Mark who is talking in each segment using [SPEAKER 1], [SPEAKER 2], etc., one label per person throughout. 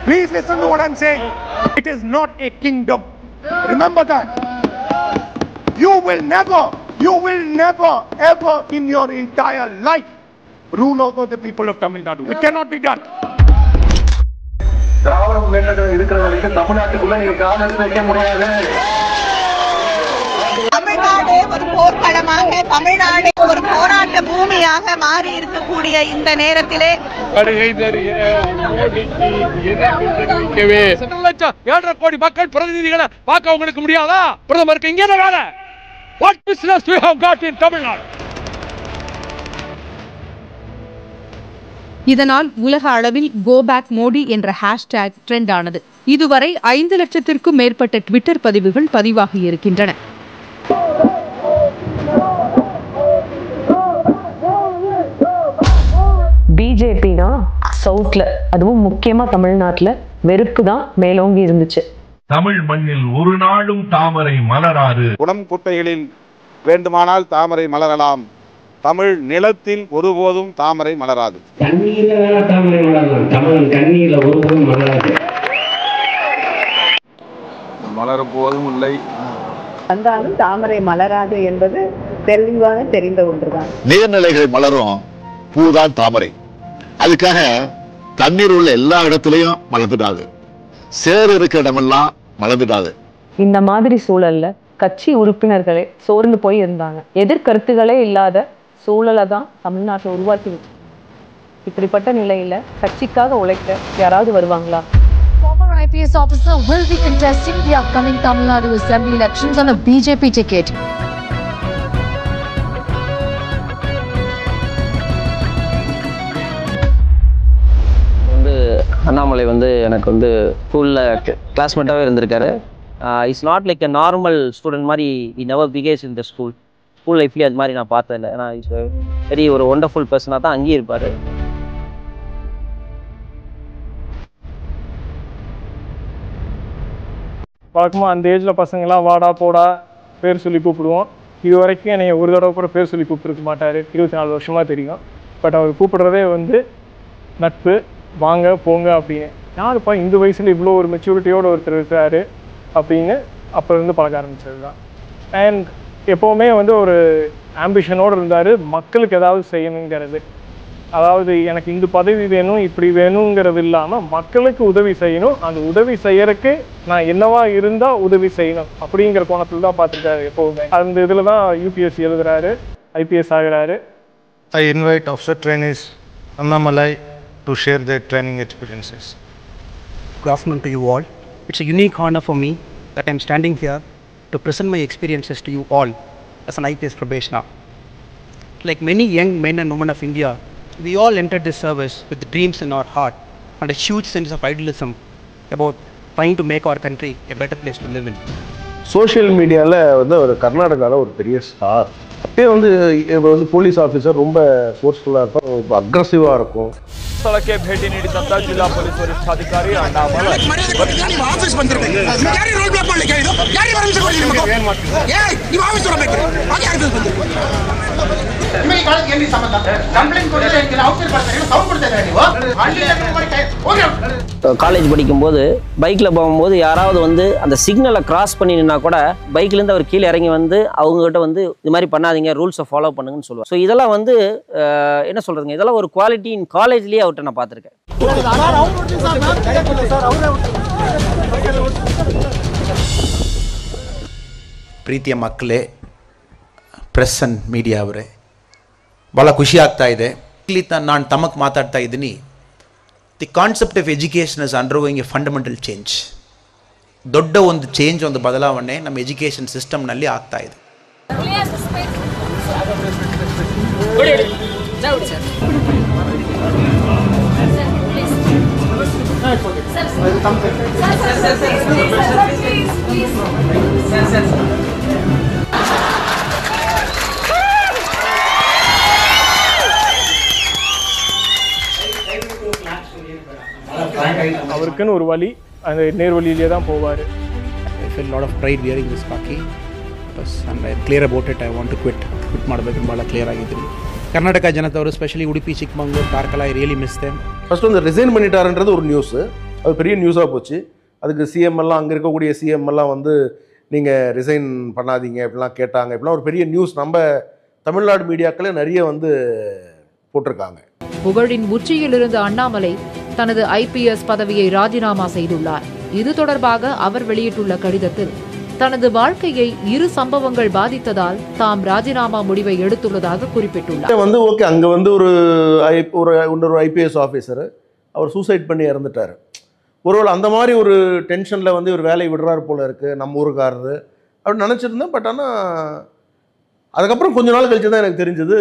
[SPEAKER 1] Please listen to what I'm saying. It is not a kingdom. Remember that. You will never, you will never, ever in your entire life rule over the people of Tamil Nadu. It cannot be done.
[SPEAKER 2] திராவிட முன்னேற்ற இருக்கிற வரைக்கும் தமிழ்நாட்டுக்குள்ள நீங்க கால் எடுத்து வைக்க முடியாது
[SPEAKER 3] தமிழ்நாடு ஒரு போர்க்களமாக தமிழ்நாடு ஒரு போராட்ட பூமியாக மாறி இருக்கக்கூடிய இந்த நேரத்திலே
[SPEAKER 4] வருகை தருகிற மோடிக்கு எதிர்ப்பு தெரிவிக்கவே எட்டு லட்சம் ஏழரை கோடி மக்கள் பிரதிநிதிகளை பார்க்க உங்களுக்கு முடியாதா பிரதமருக்கு இங்கே என்ன வேலை what business we have got in Tamil Nadu
[SPEAKER 5] இதனால் உலக அளவில் கோ பேக் மோடி என்ற ஹேஷ்டேக் ட்ரெண்ட் ஆனது இதுவரை ஐந்து லட்சத்திற்கும் மேற்பட்ட ட்விட்டர் பதிவுகள் பதிவாகி இருக்கின்றன
[SPEAKER 6] பிஜேபினா சவுத்தில் அதுவும் முக்கியமாக தமிழ்நாட்டில் வெறுப்பு தான் மேலோங்கி இருந்துச்சு
[SPEAKER 7] தமிழ் மண்ணில் ஒரு நாளும் தாமரை மலராது
[SPEAKER 8] குணம் குட்டைகளில் வேண்டுமானால் தாமரை மலரலாம் தமிழ் நிலத்தில் ஒருபோதும் தாமரை மலராது
[SPEAKER 2] தண்ணீர்ல தாமரை மலரலாம் தமிழ் கண்ணீர்ல ஒருபோதும் மலராது
[SPEAKER 8] மலரும் போதும் இல்லை
[SPEAKER 3] வந்தாலும் தாமரை மலராது என்பது தெளிவாக தெரிந்த ஒன்றுதான்
[SPEAKER 9] நீர்நிலைகள் மலரும் பூதான் தாமரை அதுக்காக தண்ணீர் உள்ள எல்லா இடத்துலயும் மலர்ந்துடாது சேறு இருக்கிற இடமெல்லாம் மலர்ந்துடாது
[SPEAKER 6] இந்த மாதிரி சூழல்ல கட்சி உறுப்பினர்களே சோர்ந்து போய் இருந்தாங்க எதிர்கருத்துகளே இல்லாத சூழலை தான் தமிழ்நாட்டில் உருவாக்கி இப்படிப்பட்ட நிலையில கட்சிக்காக உழைக்க யாராவது வருவாங்களா
[SPEAKER 10] Former IPS officer will be contesting the upcoming Tamil Nadu Assembly elections on a BJP ticket.
[SPEAKER 11] வந்து அண்ணாமலை வந்து எனக்கு வந்து ஸ்கூலில் கிளாஸ்மேட்டாகவே இருந்திருக்காரு it's not like a normal student மாதிரி he never because in the school school லைஃப்லேயே அது மாதிரி நான் பார்த்ததில்ல ஏன்னா இட்ஸ் வெரி ஒரு ஒண்டர்ஃபுல் பர்சனாக தான் அங்கேயே இருப்பார்
[SPEAKER 4] வழக்கமாக அந்த ஏஜில் பசங்களாம் வாடா போடா பேர் சொல்லி கூப்பிடுவோம் இது வரைக்கும் என்னை ஒரு தடவை கூட பேர் சொல்லி கூப்பிட்டுருக்க மாட்டார் இருபத்தி நாலு வருஷமாக தெரியும் பட் அவர் கூப்பிடுறதே வந்து நட்பு வாங்க போங்க அப்படின்னு யாருப்பா இந்த வயசில் இவ்வளோ ஒரு மெச்சூரிட்டியோட ஒருத்தர் இருக்கிறாரு அப்படின்னு அப்போ இருந்து பழக ஆரம்பிச்சது தான் அண்ட் எப்போவுமே வந்து ஒரு ஆம்பிஷனோடு இருந்தார் மக்களுக்கு ஏதாவது செய்யணுங்கிறது அதாவது எனக்கு இந்த பதவி வேணும் இப்படி வேணுங்கிறது இல்லாமல் மக்களுக்கு உதவி செய்யணும் அந்த உதவி செய்யறதுக்கு நான் என்னவா இருந்தால் உதவி செய்யணும் அப்படிங்கிற கோணத்தில் தான் பார்த்துருக்காரு எப்போவுமே அந்த இதில் தான் யூபிஎஸ்சி எழுதுறாரு ஐபிஎஸ் ஆகுறாரு
[SPEAKER 12] I invite officer trainees Annamalai to share their training experiences.
[SPEAKER 13] Good afternoon to you all. It's a unique honor for me that I'm standing here to present my experiences to you all as an IPS probationer. Like many young men and women of India, we all entered this service with dreams in our heart and a huge sense of idealism about trying to make our country a better place to live in.
[SPEAKER 14] Social மீடியாவில் வந்து ஒரு கர்நாடகாவில் ஒரு பெரிய star அப்படியே வந்து இப்போ வந்து போலீஸ் ஆஃபீஸர் ரொம்ப ஃபோர்ஸ்ஃபுல்லாக இருக்கும் ரொம்ப அக்ரஸிவாக இருக்கும்
[SPEAKER 4] ಸ್ಥಳಕ್ಕೆ ಭೇಟಿ ನೀಡಿದಂತ ಜಿಲ್ಲಾ ಪೊಲೀಸ್ ವರಿಷ್ಠಾಧಿಕಾರಿ ಅಣ್ಣಾಮಲೈ
[SPEAKER 15] ಆಫೀಸ್ ಬಂದಿರ್ಬೇಕು ಯಾರಿಗೆ ರೋಲ್ ಬ್ಲಾಕ್ ಮಾಡ್ಲಿಕ್ಕೆ ಇದು ಯಾರಿಗೆ ಪರ್ಮಿಷನ್ ಕೊಡಿ ನಿಮಗೆ ಏಯ್ ನೀವು ಆಫೀಸ್ ಬರಬೇಕು ಹಾಗೆ ಯಾರಿಗೆ ಬಂದಿರ್ಬೇಕು ನಿಮಗೆ ಕಾಲಕ್ಕೆ ಎಲ್ಲಿ ಸಂಬಂಧ ಕಂಪ್ಲೇಂಟ್ ಕೊಡಿದ್ರೆ ಏನಕ್ಕೆ ಔಟ್ಸೈಡ್ ಬರ್ತಾರೆ ಸೌಂಡ್ ಕೊಡ್ತಾ ಇದ್ದಾರೆ ನೀವು ಅಲ್ಲಿ ಹೋಗಿ
[SPEAKER 11] காலேஜ் படிக்கும்போது பைக்கில் போகும்போது யாராவது வந்து அந்த சிக்னலை கிராஸ் பண்ணி நின்னா கூட பைக்லேருந்து அவர் கீழே இறங்கி வந்து அவங்ககிட்ட வந்து இது மாதிரி பண்ணாதீங்க ரூல்ஸை ஃபாலோ பண்ணுங்கன்னு சொல்லுவார் ஸோ இதெல்லாம் வந்து அஹ், என்ன சொல்கிறதுங்க இதெல்லாம் ஒரு குவாலிட்டி இன் காலேஜ்லேயே அவர்கிட்ட நான் பார்த்துருக்கேன்
[SPEAKER 16] ಪ್ರೀತಿಯ ಮಕ್ಕಳೇ ಪ್ರೆಸ್ ಅಂಡ್ ಮೀಡಿಯಾ ಅವರೇ ಭಾಳ ಖುಷಿ ಆಗ್ತಾ ಇದೆ ಇಲ್ಲಿ ತ- ನಾನು ತಮಕ್ ಮಾತಾಡ್ತಾ ಇದ್ದೀನಿ the concept of education is undergoing a fundamental change ದೊಡ್ಡ ಒಂದು ಚೇಂಜ್ ಒಂದು ಬದಲಾವಣೆ ನಮ್ಮ ಎಜುಕೇಷನ್ ಸಿಸ್ಟಮ್ನಲ್ಲಿ ಆಗ್ತಾ ಇದೆ
[SPEAKER 4] அவருக்குன்னு ஒரு வழி அந்த நேர்வழியிலே தான் போவார்
[SPEAKER 13] I feel a lot of pride wearing this khaki because and I'm clear about it. I want to quit. Quit ಮಾಡಬೇಕು ಭಾಳ ಕ್ಲಿಯರ್ ಆಗಿದ್ದೀನಿ ಕರ್ನಾಟಕ ಜನತವರು specially Udupi Chikkamagaluru Karkala I really miss them
[SPEAKER 14] first வந்து ரிசைன் பண்ணிட்டாருன்றது ஒரு நியூஸ் அது பெரிய நியூஸாக போச்சு அதுக்கு சிஎம் எல்லாம் அங்கே இருக்கக்கூடிய சிஎம் எல்லாம் வந்து நீங்கள் ரிசைன் பண்ணாதீங்க இப்படிலாம் கேட்டாங்க இப்படிலாம் ஒரு பெரிய நியூஸ் நம்ம தமிழ்நாடு மீடியாக்களே நிறைய வந்து போட்டிருக்காங்க
[SPEAKER 17] புகழின் உச்சியில் இருந்த அண்ணாமலை தனது ஐபிஎஸ் பதவியை ராஜினாமா செய்துள்ளார் இது தொடர்பாக அவர் வெளியிட்டுள்ள கடிதத்தில் தனது வாழ்க்கையை இரு சம்பவங்கள் பாதித்ததால் தாம் ராஜினாமா முடிவை எடுத்துள்ளதாக குறிப்பிட்டுள்ளார்
[SPEAKER 14] வந்து ஓகே அங்கே வந்து ஒரு ஐ ஒரு இன்னொரு ஐபிஎஸ் ஆஃபீஸர் அவர் சூசைட் பண்ணி இறந்துட்டார் ஒருவேளை அந்த மாதிரி ஒரு டென்ஷனில் வந்து இவர் வேலையை விடுறாரு போல இருக்குது நம்ம ஊருக்காரரு அப்படின்னு நினச்சிருந்தேன் பட் ஆனால் அதுக்கப்புறம் கொஞ்ச நாள் கழிச்சு தான் எனக்கு தெரிஞ்சது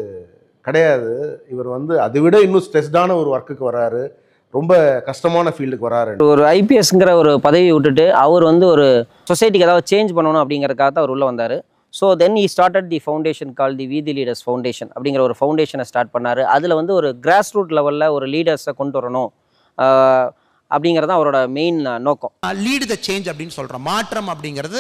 [SPEAKER 14] கிடையாது இவர் வந்து அதை விட இன்னும் ஸ்ட்ரெஸ்டான ஒரு ஒர்க்குக்கு வராரு ரொம்ப கஷ்டமான ஃபீல்டுக்கு வராரு
[SPEAKER 11] ஒரு ஐபிஎஸ்ங்கிற ஒரு பதவி விட்டுட்டு அவர் வந்து ஒரு சொசைட்டிக்கு ஏதாவது சேஞ்ச் பண்ணணும் அப்படிங்கறதுக்காக தான் அவர் உள்ளே வந்தார் so then I started the foundation call the we the leaders foundation அப்படிங்கிற ஒரு ஃபவுண்டேஷனை ஸ்டார்ட் பண்ணார் அதில் வந்து ஒரு கிராஸ் ரூட் லெவலில் ஒரு லீடர்ஸை கொண்டு வரணும் ஆஹ் அப்படிங்கிறது தான் அவரோட மெயின் நோக்கம்
[SPEAKER 16] லீடு த சேஞ்ச் அப்படின்னு சொல்கிறோம் மாற்றம் அப்படிங்கிறது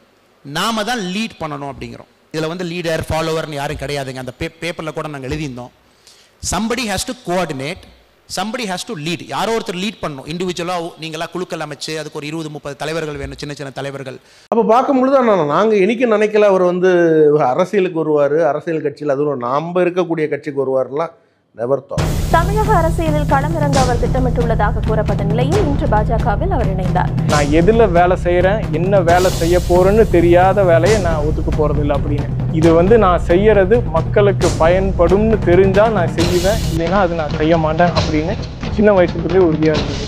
[SPEAKER 16] நாம தான் லீட் பண்ணணும் அப்படிங்கிறோம் இதில் வந்து லீடர் ஃபாலோவர்னு யாரும் கிடையாதுங்க அந்த பே பேப்பரில் கூட நாங்கள் எழுதியிருந்தோம் somebody has to coordinate somebody has to lead யாரோ ஒருத்தர் லீட் பண்ணணும் இண்டிவிஜுவலாக நீங்களாம் குழுக்கள் அமைச்சு அதுக்கு ஒரு இருபது முப்பது தலைவர்கள் வேணும் சின்ன சின்ன தலைவர்கள்
[SPEAKER 14] அப்போ பார்க்கும்பொழுது நான் நாங்கள் எனக்கு நினைக்கல அவர் வந்து அரசியலுக்கு வருவார் அரசியல் கட்சியில் அதுவும் நாம் இருக்கக்கூடிய கட்சிக்கு வருவார்லாம் நெவர் தாட்
[SPEAKER 18] தமிழக அரசியலில் களமிறங்க அவர் திட்டமிட்டுள்ளதாக கூறப்பட்ட நிலையில் இன்று பாஜகவில் அவர் இணைந்தார்
[SPEAKER 4] நான் எதில் வேலை செய்கிறேன் என்ன வேலை செய்ய போகிறேன்னு தெரியாத வேலையை நான் ஒத்துக்க போகிறதில்ல அப்படின்னு இது வந்து நான் செய்யறது மக்களுக்கு பயன்படும்னு தெரிஞ்சால் நான் செய்வேன் இல்லைன்னா அது நான் செய்ய மாட்டேன் அப்படின்னு சின்ன வயசுலேருந்தே உறுதியாக இருந்தது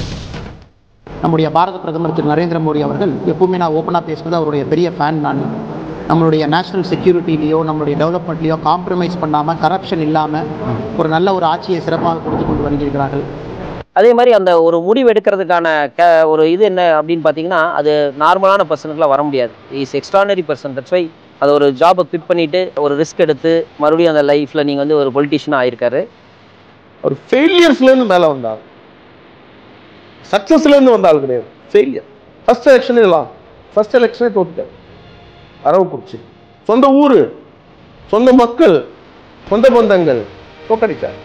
[SPEAKER 19] நம்முடைய பாரத பிரதமர் திரு நரேந்திர மோடி அவர்கள் எப்பவுமே நான் ஓப்பனாக பேசுறது அவருடைய பெரிய ஃபேன் நான் நம்மளுடைய நேஷனல் செக்யூரிட்டிலேயோ நம்மளுடைய டெவலப்மெண்ட்லேயோ காம்ப்ரமைஸ் பண்ணாமல் கரப்ஷன் இல்லாமல் ஒரு நல்ல ஒரு ஆட்சியை சிறப்பாக கொடுத்து கொண்டு வருகிறார்கள்
[SPEAKER 11] அதே மாதிரி அந்த ஒரு முடிவு எடுக்கிறதுக்கான க ஒரு இது என்ன அப்படின்னு பார்த்தீங்கன்னா அது நார்மலான பர்சனுக்குலாம் வர முடியாது is extraordinary person that's why அது ஒரு ஜாபை குவிட் பண்ணிட்டு ஒரு ரிஸ்க் எடுத்து மறுபடியும் அந்த லைஃப்பில் நீங்கள் வந்து ஒரு பொலிட்டிஷியனாக ஆயிருக்காரு
[SPEAKER 14] அவர் ஃபெயிலியர்ஸ்லேருந்து மேலே வந்தார் சக்ஸஸ்லேருந்து வந்த ஆள் கிடையாது ஃபெயிலியர் ஃபர்ஸ்ட் எலெக்ஷன் இதெல்லாம் ஃபர்ஸ்ட் எலெக்ஷனே தோத்துட்டார் அரவக்குறிச்சி சொந்த ஊர் சொந்த மக்கள் சொந்த பந்தங்கள் தோக்கடித்தார்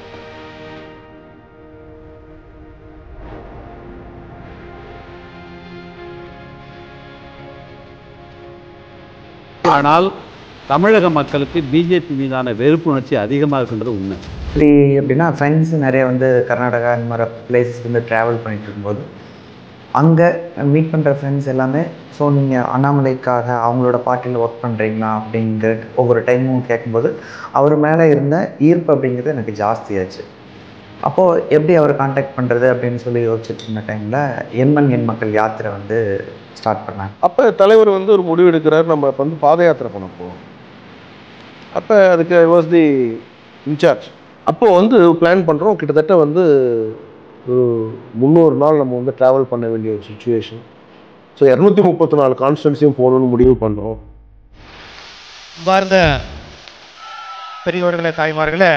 [SPEAKER 20] ஆனால் தமிழக மக்களுக்கு பிஜேபி மீதான வெறுப்புணர்ச்சி அதிகமாக இருக்கின்றது உண்மை
[SPEAKER 21] இப்படி எப்படின்னா ஃப்ரெண்ட்ஸ் நிறைய வந்து கர்நாடகா இந்த மாதிரி பிளேசஸ் வந்து ட்ராவல் பண்ணிட்டு இருக்கும்போது அங்கே மீட் பண்ணுற ஃப்ரெண்ட்ஸ் எல்லாமே ஸோ நீங்கள் அண்ணாமலைக்காக அவங்களோட பார்ட்டியில் ஒர்க் பண்ணுறீங்களா அப்படிங்கிற ஒவ்வொரு டைமும் கேட்கும்போது அவர் மேலே இருந்த ஈர்ப்பு அப்படிங்கிறது எனக்கு ஜாஸ்தியாச்சு அப்போது எப்படி அவர் காண்டாக்ட் பண்ணுறது அப்படின்னு சொல்லி யோசிச்சுட்டு இருந்த டைமில் எண்மண் எண் மக்கள் யாத்திரை வந்து ஸ்டார்ட் பண்ணாங்க
[SPEAKER 14] அப்போ தலைவர் வந்து ஒரு முடிவு எடுக்கிறார் நம்ம இப்போ வந்து பாத யாத்திரை பண்ண போகிறோம் அப்போ அதுக்கு வாஸ் தி இன்சார்ஜ் அப்போது வந்து பிளான் பண்ணுறோம் கிட்டத்தட்ட வந்து ஒரு முந்நூறு நாள் நம்ம வந்து ட்ராவல் பண்ண வேண்டிய ஒரு சுச்சுவேஷன் ஸோ இரநூத்தி முப்பத்தி நாலு கான்ஸ்டன்ஸையும் போகணும்னு முடிவு பண்ணுறோம்
[SPEAKER 22] பார்ந்த பெரியவர்களே தாய்மார்களே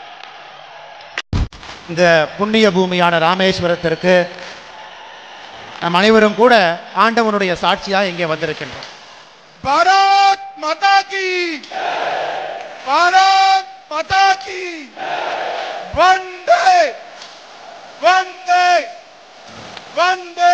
[SPEAKER 22] இந்த புண்ணிய பூமியான ராமேஸ்வரத்திற்கு நம் அனைவரும் கூட ஆண்டவனுடைய சாட்சியாக இங்கே வந்திருக்கின்றோம்
[SPEAKER 15] भारत माता की भारत माता की वंदे वंदे वंदे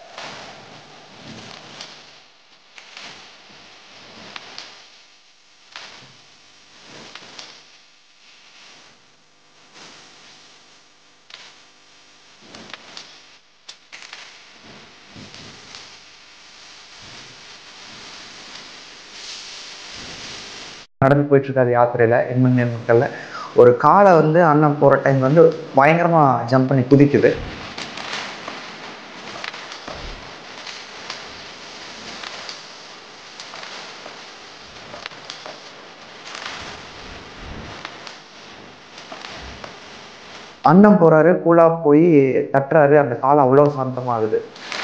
[SPEAKER 21] நடந்து போயிட்டு இருக்காரு யாத்திரையில் எண்மண் எண் மக்களில் ஒரு காலை வந்து அண்ணன் போகிற டைம் வந்து பயங்கரமாக ஜம்ப் பண்ணி குதிக்குது அண்ணன் போறாரு கூலா போய் தட்டுறாரு அந்த காலம் அவ்வளோ சாந்தமாகுது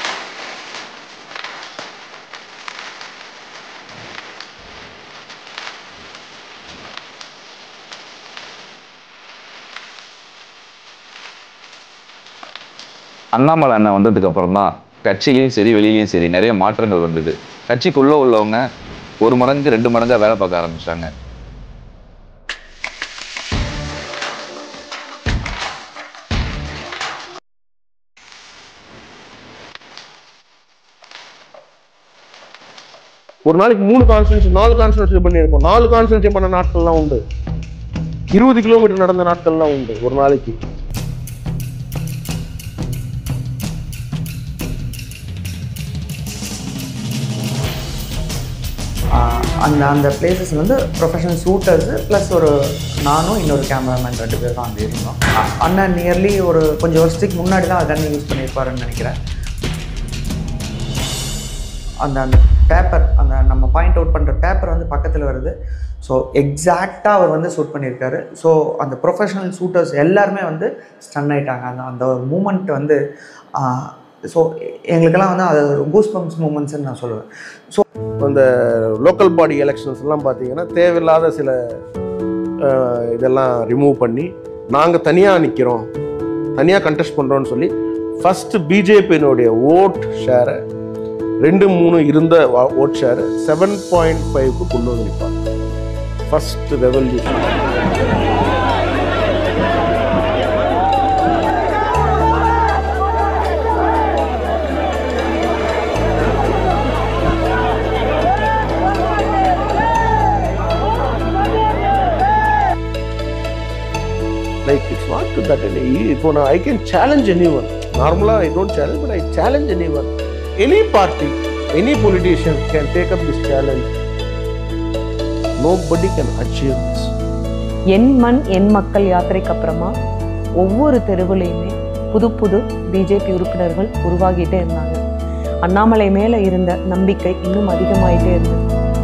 [SPEAKER 23] அண்ணாமலை அண்ணன் வந்ததுக்கு அப்புறம் தான் கட்சியிலையும் சரி வெளியிலையும் சரி நிறைய மாற்றங்கள் வந்தது கட்சிக்குள்ள உள்ளவங்க ஒரு மடங்கு ரெண்டு மடங்கா வேலை பார்க்க ஆரம்பிச்சாங்க
[SPEAKER 14] ஒரு நாளைக்கு மூணு கான்சன்ட்ரேஷன் நாலு கான்சன்ட்ரேஷன் பண்ணியிருக்கோம் நாலு கான்சன்ட்ரேஷன் பண்ண நாட்கள்லாம் உண்டு இருபது கிலோமீட்டர் நடந்த நாட்கள்லாம் உண்டு ஒரு நாளைக்கு
[SPEAKER 21] ஆஹ் அந்த அந்த பிளேசஸ் வந்து ப்ரொஃபஷனல் ஷூட்டர்ஸு ப்ளஸ் ஒரு நானும் இன்னொரு கேமராமேன் ரெண்டு பேர் தான் அங்கே இருந்தோம் அ- அண்ணன் நியர்லி ஒரு கொஞ்சம் வருஷத்துக்கு முன்னாடி தான் கன் யூஸ் பண்ணியிருப்பாருன்னு நினைக்கிறேன் அந்த அந்த பேப்பர் அந்த நம்ம பாயிண்ட் அவுட் பண்ணுற பேப்பர் வந்து பக்கத்தில் வருது ஸோ எக்ஸாக்டாக அவர் வந்து ஷூட் பண்ணியிருக்காரு ஸோ அந்த ப்ரொஃபஷனல் ஷூட்டர்ஸ் எல்லாருமே வந்து ஸ்டன் ஆயிட்டாங்க அந்த அந்த ஒரு மூமெண்ட் வந்து ஸோ எங்களுக்கெல்லாம் வந்து அது ஒரு கூஸ் பம்ப்ஸ் மூமெண்ட்ஸ்ன்னு நான் சொல்லுவேன் ஸோ
[SPEAKER 14] அந்த லோக்கல் பாடி எலெக்ஷன்ஸ் எல்லாம் பார்த்தீங்கன்னா தேவையில்லாத சில அஹ், இதெல்லாம் ரிமூவ் பண்ணி நாங்கள் தனியாக நிற்கிறோம் தனியாக கண்டெஸ்ட் பண்ணுறோம்னு சொல்லி ஃபஸ்ட்டு பிஜேபியினுடைய ஓட் ஷேரை ரெண்டு மூணு இருந்த ஓட் ஷேர் செவன் பாயிண்ட் ஃபைவ்க்கு கொண்டு வந்து நிற்பாங்க first revolution like it's not to that இப்போ நான் I can challenge any one நார்மலாக I don't challenge but I challenge any one any party any politician can take up this challenge nobody can achieve this
[SPEAKER 6] என் மண் என் மக்கள் யாத்திரைக்கு அப்புறமா ஒவ்வொரு தெருவுலையுமே புது புது பிஜேபி உறுப்பினர்கள் உருவாகிட்டே இருந்தாங்க அண்ணாமலை மேல இருந்த நம்பிக்கை இன்னும் அதிகமாயிட்டே இருந்தது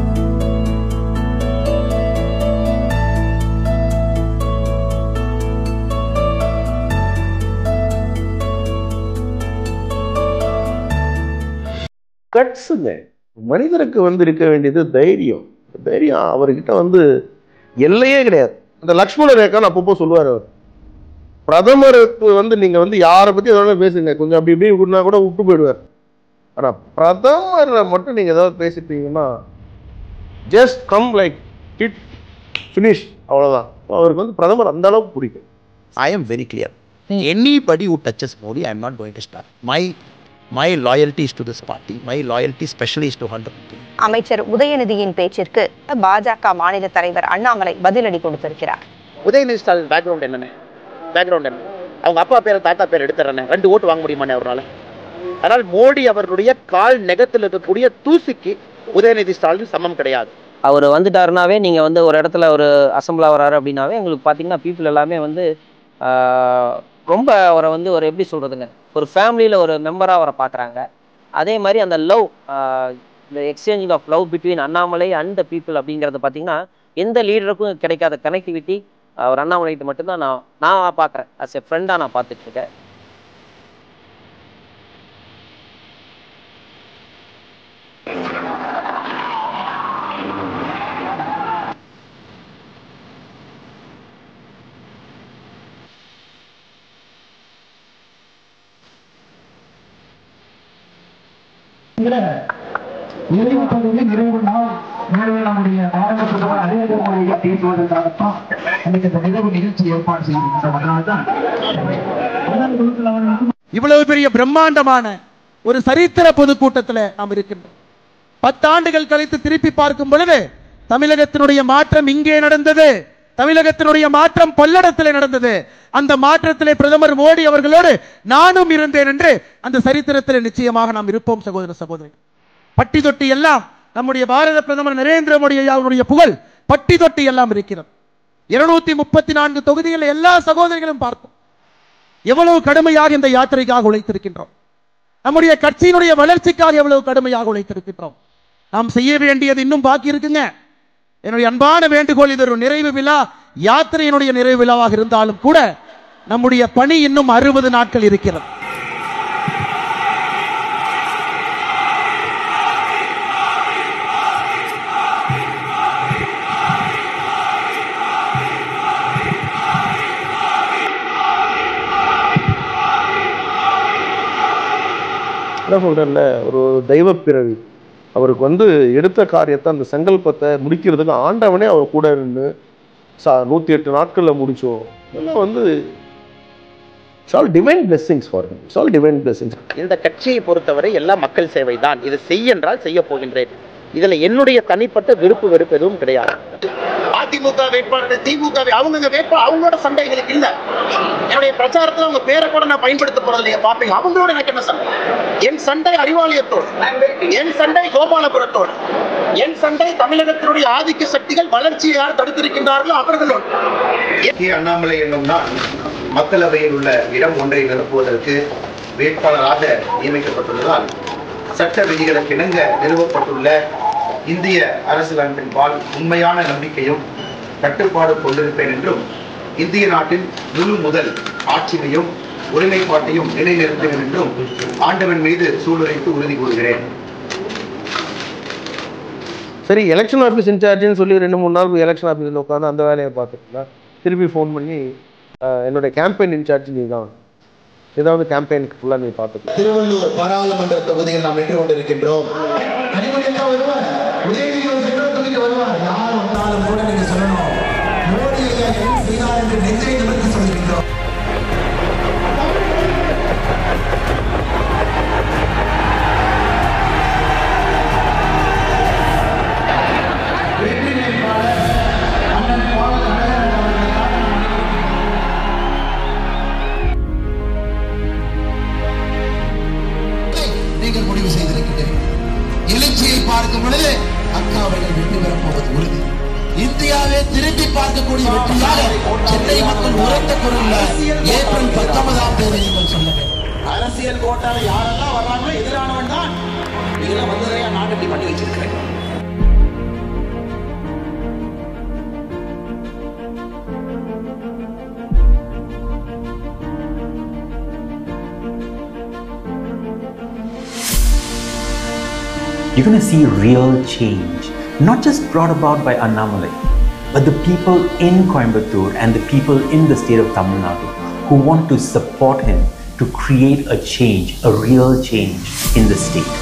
[SPEAKER 14] கட்ஸுங்க மனிதருக்கு வந்து இருக்க வேண்டியது தைரியம் தைரியம் அவர்கிட்ட வந்து எல்லையே கிடையாது அந்த லக்ஷ்மண ரேகான்னு அப்பப்போ சொல்லுவார் அவர் பிரதமருக்கு வந்து நீங்க வந்து யாரை பத்தி எதாவது பேசுங்க கொஞ்சம் அப்படி இப்படி விட்டுனா கூட விட்டு போயிடுவார் ஆனா பிரதமரை மட்டும் நீங்க ஏதாவது பேசிட்டீங்கன்னா just come like kid finish அவ்வளவுதான் அவருக்கு வந்து பிரதமர் அந்த அளவுக்கு பிடிக்கும்
[SPEAKER 16] I am very clear. Anybody who touches Modi, I am not going to start. My my loyalty is to this party. My loyalty especially is to 100.
[SPEAKER 1] அமைச்சர் உதயநிதியின் பேச்சிற்கு பாஜக மாநில தலைவர் அண்ணாமலை பதிலடி கொடுத்திருக்கிறார்
[SPEAKER 22] உதயநிதி ஸ்டாலின் பேக்ரவுண்ட் என்னண்ணே பேக்ரவுண்ட் என்ன அவங்க அப்பா பேர் தாத்தா பேர் எடுத்துறேன் ரெண்டு ஓட்டு வாங்க முடியுமாண்ணே அவரால் அதனால் மோடி அவர்களுடைய கால் நெகத்தில் இருக்கக்கூடிய தூசிக்கு உதயநிதி ஸ்டாலின் சமம் கிடையாது
[SPEAKER 11] அவர் வந்துட்டாருனாவே நீங்கள் வந்து ஒரு இடத்துல ஒரு அசம்பிள் ஆகிறாரு அப்படின்னாவே எங்களுக்கு பார்த்தீங்கன்னா பீப்புள் எல்லாமே வந்து ஆஹ், ரொம்ப அவரை வந்து ஒரு எப்படி சொல்கிறதுங்க ஒரு ஃபேமிலியில் ஒரு மெம்பராக அவரை பார்க்குறாங்க அதே மாதிரி அந்த லவ் இந்த exchanging of love between Annamalai and the people அப்படிங்கிறது பார்த்தீங்கன்னா எந்த லீடருக்கும் கிடைக்காத கனெக்டிவிட்டி அவர் அண்ணாமலைகிட்ட மட்டும்தான் நான் நான் பார்க்குறேன் அஸ் எ ஃப்ரெண்டாக நான் பார்த்துட்டு இருக்கேன்
[SPEAKER 15] நிறைவு பகுதியில் நிறைவு நாள் மேலே நம்முடைய பாரத பிரதமர் நரேந்திர மோடியை பேசுவதற்காகத்தான் எனக்கு இந்த நிகழ்வு நிகழ்ச்சி ஏற்பாடு செய்திருக்கிறோம் அதனால்தான் பிரதமர் குழுக்கள் அவர்களுக்கு
[SPEAKER 22] இவ்வளவு பெரிய பிரம்மாண்டமான ஒரு சரித்திர பொதுக்கூட்டத்தில் நாம் இருக்கின்றோம் பத்தாண்டுகள் கழித்து திருப்பி பார்க்கும் பொழுது தமிழகத்தினுடைய மாற்றம் இங்கே நடந்தது தமிழகத்தினுடைய மாற்றம் பல்லடத்திலே நடந்தது அந்த மாற்றத்திலே பிரதமர் மோடி அவர்களோடு நானும் இருந்தேன் என்று அந்த சரித்திரத்திலே நிச்சயமாக நாம் இருப்போம் சகோதர சகோதரி பட்டி தொட்டி எல்லாம் நம்முடைய பாரத பிரதமர் நரேந்திர மோடி அவருடைய புகழ் பட்டி தொட்டி எல்லாம் இருக்கிறது இருநூத்தி முப்பத்தி நான்கு தொகுதிகளில் எல்லா சகோதரிகளும் பார்ப்போம் எவ்வளவு கடுமையாக இந்த யாத்திரைக்காக உழைத்திருக்கின்றோம் நம்முடைய கட்சியினுடைய வளர்ச்சிக்காக எவ்வளவு கடுமையாக உழைத்திருக்கின்றோம் நாம் செய்ய வேண்டியது இன்னும் பாக்கி இருக்குங்க என்னுடைய அன்பான வேண்டுகோள் இது ஒரு நிறைவு விழா யாத்திரையினுடைய நிறைவு விழாவாக இருந்தாலும் கூட நம்முடைய பணி இன்னும் அறுபது நாட்கள் இருக்கிறது
[SPEAKER 14] என்ன சொல்கிறேன்ல ஒரு தெய்வ பிறவி அவருக்கு வந்து எடுத்த காரியத்தை அந்த சங்கல்பத்தை முடிக்கிறதுக்கு ஆண்டவனே அவர் கூட இருந்து சா நூற்றி எட்டு நாட்களில் முடிச்சோம் இதெல்லாம் வந்து it's all divine blessings for him it's all divine blessings
[SPEAKER 22] இந்த கட்சியை பொறுத்தவரை எல்லாம் மக்கள் சேவை தான் இது செய் என்றால் செய்ய போகின்றேன்
[SPEAKER 2] இதுல என்னுடைய தனிப்பட்ட விருப்பு வெறுப்பு எதுவும் கிடையாது அதிமுக வேட்பாளர் திமுக வே- அவங்க வேட்பா அவங்களோட சண்டைகளுக்கு இல்ல என்னுடைய பிரச்சாரத்துல அவங்க பேரை கூட நான் பயன்படுத்த போறது நீங்க பாப்பீங்க அவங்களோட எனக்கு என்ன சண்டை என் சண்டை அறிவாலயத்தோடு என் சண்டை கோபாலபுரத்தோடு என் சண்டை தமிழகத்தினுடைய ஆதிக்க சக்திகள் வளர்ச்சியை யார் தடுத்திருக்கின்றார்களோ அவர்களோடு
[SPEAKER 5] கே அண்ணாமலை என்னும் நான் மக்களவையில் உள்ள இடம் ஒன்றை நிரப்புவதற்கு வேட்பாளராக நியமிக்கப்பட்டுள்ளதால் சட்ட விதிகளுக்கு இணங்க நிறுவப்பட்டுள்ள இந்திய அரசியலமைப்பின் பால் உண்மையான நம்பிக்கையும் கட்டுப்பாடு கொண்டிருப்பேன் என்றும் இந்திய நாட்டின் முழு முதல் ஆட்சியையும் ஒருமைப்பாட்டையும் நிலைநிறுத்துவேன் என்றும் ஆண்டவன் மீது சூளுரைத்து உறுதி கூறுகிறேன்
[SPEAKER 14] சரி எலெக்ஷன் ஆஃபீஸ் இன்சார்ஜ்னு சொல்லி ரெண்டு மூணு நாள் எலெக்ஷன் ஆஃபீஸில் உட்காந்து அந்த வேலையை பார்த்துருந்தா திருப்பி ஃபோன் பண்ணி ஆஹ், என்னுடைய கேம்பெயின் இன்சார்ஜ் நீ தான் ஏதாவது கேம்பெயினுக்கு ஃபுல்லாக நீ பார்த்துக்கலாம்
[SPEAKER 7] திருவள்ளூர் பாராளுமன்ற தொகுதியில் நாம் நின்று கொண்டிருக்கின்றோம் கனிமொழி எல்லாம் வருவார் உதயநிதி ஒரு சென்ற தொகுதிக்கு வருவார் யார் வந்தாலும் கூட நீங்க சொல்லணும் மோடி ஐயா என்ன செய்தார் என்று நெஞ்சை நிமிர்த்தி சொல்கின்றோம் நீங்கள் முடிவு செய்திருக்கிறீர்கள் எழுச்சியை பார்க்கும் பொழுது அக்கா அவர்கள் வெற்றி பெறப் போவது உறுதி இந்தியாவை திரும்பி பார்க்கக்கூடிய வெற்றியாக சென்னை மக்கள் உரத்த குரல்ல ஏப்ரல் பத்தொன்பதாம் தேதி நீங்கள் சொல்ல வேண்டும் அரசியல் கோட்டால யாரெல்லாம் வர்றாங்களோ எதிரானவன் தான் இதெல்லாம் வந்ததையா நான் இப்படி பண்ணி வச்சிருக்கிறேன்
[SPEAKER 24] you're going to see real change, not just brought about by Annamalai, but the people in Coimbatore and the people in the state of Tamil Nadu who want to support him to create a change, a real change in the state.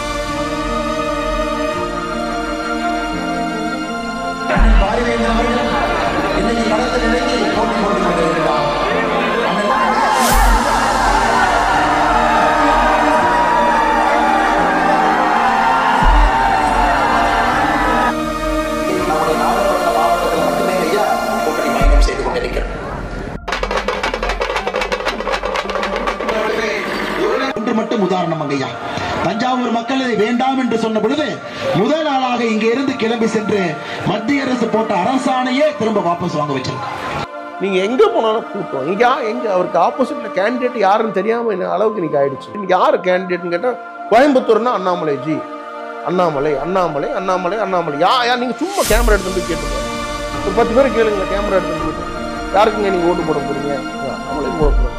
[SPEAKER 7] இன்னைக்கு களத்தில் இறங்கி போட்டி போட்டுக் கொண்டிருக்கிறார் நம்முடைய நாகப்பட்டினம் மாவட்டத்தில் மட்டுமே ஐயா கூட்டணி பயணம் செய்து கொண்டிருக்கிறது ஒன்று மட்டும் உதாரணம் ஐயா தஞ்சாவூர் மக்கள் இதை வேண்டாம் என்று சொன்ன பொழுது முதல் ஆளாக இங்கே இருந்து கிளம்பி சென்று மத்திய அரசு போட்ட அரசாணையே திரும்ப வாபஸ் வாங்க வச்சிருக்காங்க
[SPEAKER 14] நீங்க எங்க போனாலும் கூட்டம் இங்க யா- எங்க அவருக்கு ஆப்போசிட்ல கேண்டிடேட் யாருன்னு தெரியாம என்ன அளவுக்கு இன்னைக்கு ஆயிடுச்சு இன்னைக்கு யாரு கேண்டிடேட்னு கேட்டா கோயம்புத்தூர்னா அண்ணாமலை ஜி அண்ணாமலை அண்ணாமலை அண்ணாமலை அண்ணாமலை யா யா நீங்க சும்மா கேமரா எடுத்து போய் கேட்டுங்க ஒரு பத்து பேர் கேளுங்க கேமரா எடுத்து போயிட்டு யாருக்குங்க நீங்க ஓட்டு போட போறீங்க அண்ணாமலை போட போறோம்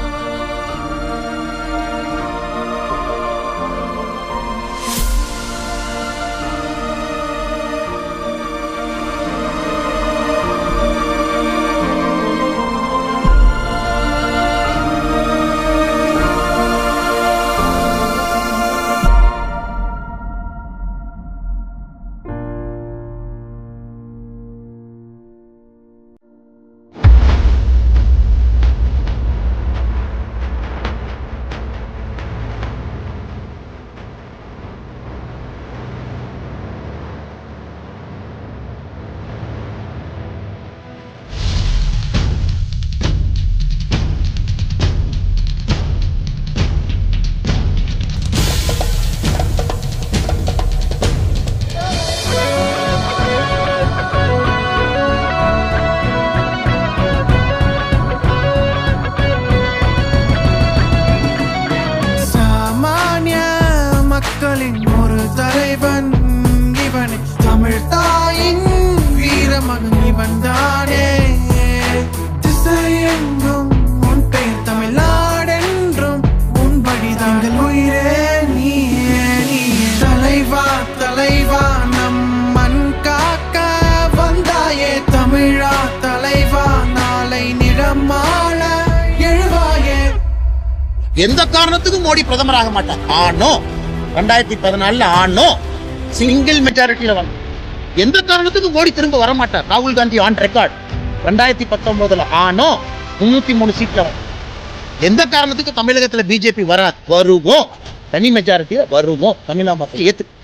[SPEAKER 25] சாமானிய மக்களின் ஒரு தலைவன் இவன் தமிழ் தாயின் வீரமகன் இவன் தானே திசையெங்கும் உன் பெயர் தமிழ்நாடென்றும் உன் வழிதாங்கள் உயிரே நீயே நீயே தலைவா தலைவா நம் மண் காக்க வந்தாயே தமிழா தலைவா நாளை நிறமாள எழுவாயே
[SPEAKER 2] எந்த காரணத்துக்கும் மோடி பிரதமராக மாட்டார் ஆனோ ரெண்டாயிரத்தி பதினாலுல ஆனோ சிங்கிள் மெஜாரிட்டியில வந்து எந்த காரணத்துக்கும் மோடி திரும்ப வர மாட்டார் ராகுல் காந்தி ஆன் ரெக்கார்ட் ரெண்டாயிரத்தி பத்தொன்பதுல ஆனோ முன்னூத்தி மூணு சீட்ல வரும். எந்த காரணத்துக்கு தமிழகத்துல பிஜேபி வராது வருவோம் தனி மெஜாரிட்டியில வருவோம் தமிழக மக்கள் ஏத்து